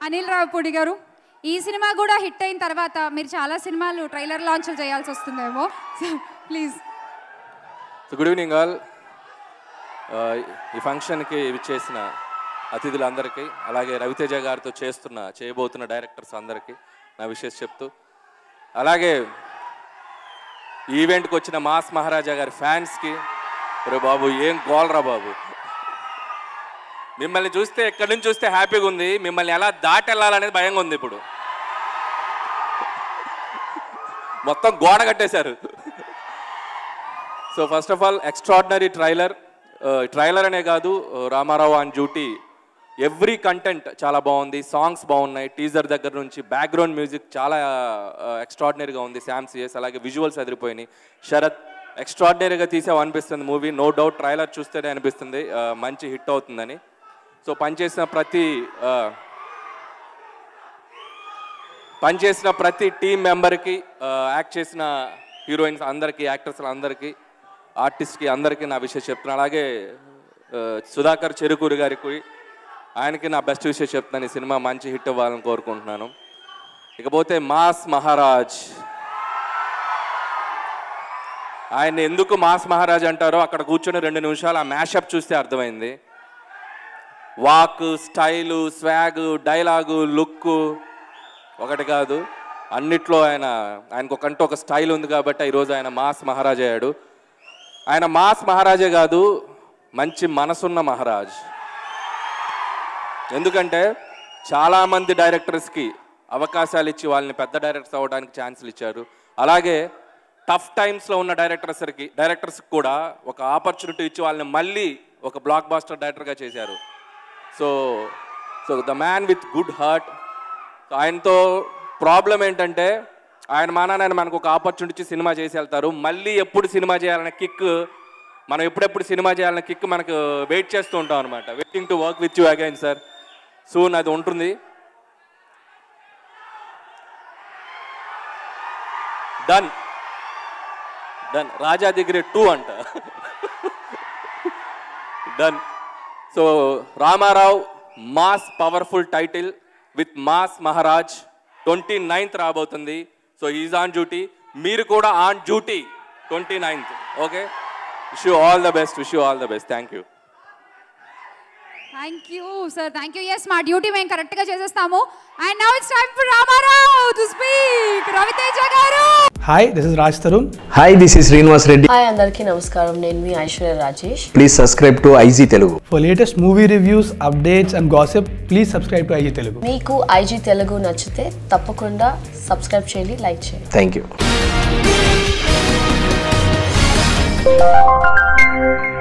అనిల్ రావుపూడి గారు ఈ సినిమా కూడా హిట్ అయిన తర్వాత మీరు చాలా సినిమాలు ట్రైలర్ లాంచ్లు చేయాల్సి వస్తుందేమో please so good evening all ఈ ఫంక్షన్కి విచ్చేసిన అతిథులందరికీ అలాగే రవితేజ గారితో చేస్తున్న చేయబోతున్న డైరెక్టర్స్ అందరికీ నా విషయం చెప్తూ అలాగే ఈ ఈవెంట్కి వచ్చిన మాస్ మహారాజా గారి ఫ్యాన్స్కి రే బాబు ఏం గోల్రా బాబు మిమ్మల్ని చూస్తే ఎక్కడి నుంచి చూస్తే హ్యాపీగా ఉంది మిమ్మల్ని ఎలా దాటి వెళ్ళాలనేది భయంగా ఉంది ఇప్పుడు మొత్తం గోడ కట్టేశారు so first of all extraordinary trailer trailer అనే కాదు uh, Ramarao on duty every content చాలా బాగుంది సాంగ్స్ బాగున్నాయి టీజర్ దగ్గర నుంచి బ్యాక్గ్రౌండ్ మ్యూజిక్ చాలా ఎక్స్ట్రాడినరీగా ఉంది శామ్ సిఎస్ అలాగే విజువల్స్ అదిరిపోయినాయి శరత్ ఎక్స్ట్రాడినరీగా తీసావు అనిపిస్తుంది మూవీ నో డౌట్ ట్రైలర్ చూస్తేనే అనిపిస్తుంది uh, మంచి హిట్ అవుతుందని సో పనిచేసిన ప్రతి uh, పనిచేసిన ప్రతి టీం మెంబర్కి యాక్ట్ చేసిన హీరోయిన్స్ అందరికీ యాక్టర్స్ అందరికీ ఆర్టిస్ట్కి అందరికీ నా విషయం చెప్తున్నాను అలాగే ఆ, సుధాకర్ చెరుకూరి గారికి ఆయనకి నా బెస్ట్ విషయం చెప్తున్నాను ఈ సినిమా మంచి హిట్ అవ్వాలని కోరుకుంటున్నాను ఇకపోతే మాస్ మహారాజ్ ఆయన ఎందుకు మాస్ మహారాజ్ అంటారో అక్కడ కూర్చొని రెండు నిమిషాలు ఆ మ్యాషప్ చూస్తే అర్థమైంది walk style swag dialogue look ఒకటి కాదు అన్నిట్లో ఆయన ఆయనకు ఒకంటూ ఒక స్టైల్ ఉంది కాబట్టి ఈరోజు ఆయన మాస్ మహారాజ్ అయ్యాడు ఆయన మాస్ మహారాజే కాదు మంచి మనసున్న మహారాజ్ ఎందుకంటే చాలామంది డైరెక్టర్స్కి అవకాశాలు ఇచ్చి వాళ్ళని పెద్ద డైరెక్టర్స్ అవ్వడానికి ఛాన్సులు ఇచ్చారు అలాగే టఫ్ టైమ్స్లో ఉన్న డైరెక్టర్స్కి డైరెక్టర్స్కి కూడా ఒక ఆపర్చునిటీ ఇచ్చి వాళ్ళని మళ్ళీ ఒక బ్లాక్ బాస్టర్ డైరెక్టర్గా చేశారు so so the man with good heart ఆయనతో ప్రాబ్లం ఏంటంటే ఆయన మానాన్ని మనకు ఒక ఆపర్చునిటీ ఇచ్చి సినిమా చేసి వెళ్తారు మళ్ళీ ఎప్పుడు సినిమా చేయాలనే కిక్ మనం ఎప్పుడెప్పుడు సినిమా చేయాలనే కిక్ మనకు వెయిట్ చేస్తూ ఉంటాం అనమాట waiting to work with you again sir soon అది ఉంటుంది డన్ డన్ రాజా దగ్గర టూ అంట done so Ramarao mass powerful title with mass Maharaj twenty ninth రాబోతుంది సో ఈజ్ ఆన్ డ్యూటీ మీరు కూడా on duty twenty ninth okay wish you all the best wish you all the best thank you thank you sir thank you yes మా duty మేము కరెక్ట్గా చేసేస్తాము and now it's time for Ramarao to speak Ravi Teja garu hi this is Raj Tarun hi this is Srinivas Reddy hi అందరికీ నమస్కారం నేను మీ Aishwarya Rajesh please subscribe to IG Telugu for latest movie reviews updates and gossip please subscribe to IG Telugu మీకు IG Telugu నచ్చితే తప్పకుండా సబ్స్క్రైబ్ చేయండి like చేయండి thank you